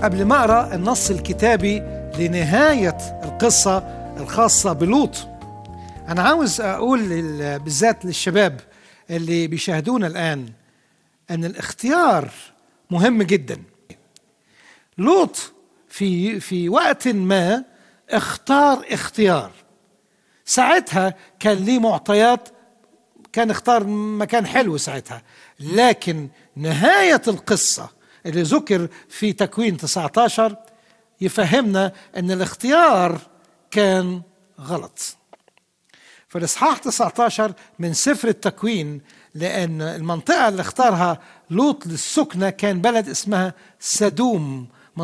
قبل ما اقرا النص الكتابي لنهايه القصه الخاصه بلوط انا عاوز اقول لل- بالذات للشباب اللي بيشاهدونا الان ان الاختيار مهم جدا لوط في في وقت ما اختار اختيار ساعتها كان ليه معطيات كان اختار مكان حلو ساعتها لكن نهاية القصة اللي ذكر في تكوين 19 يفهمنا ان الاختيار كان غلط في الاصحاح 19 من سفر التكوين لان المنطقة اللي اختارها لوط للسكنة كان بلد اسمها سدوم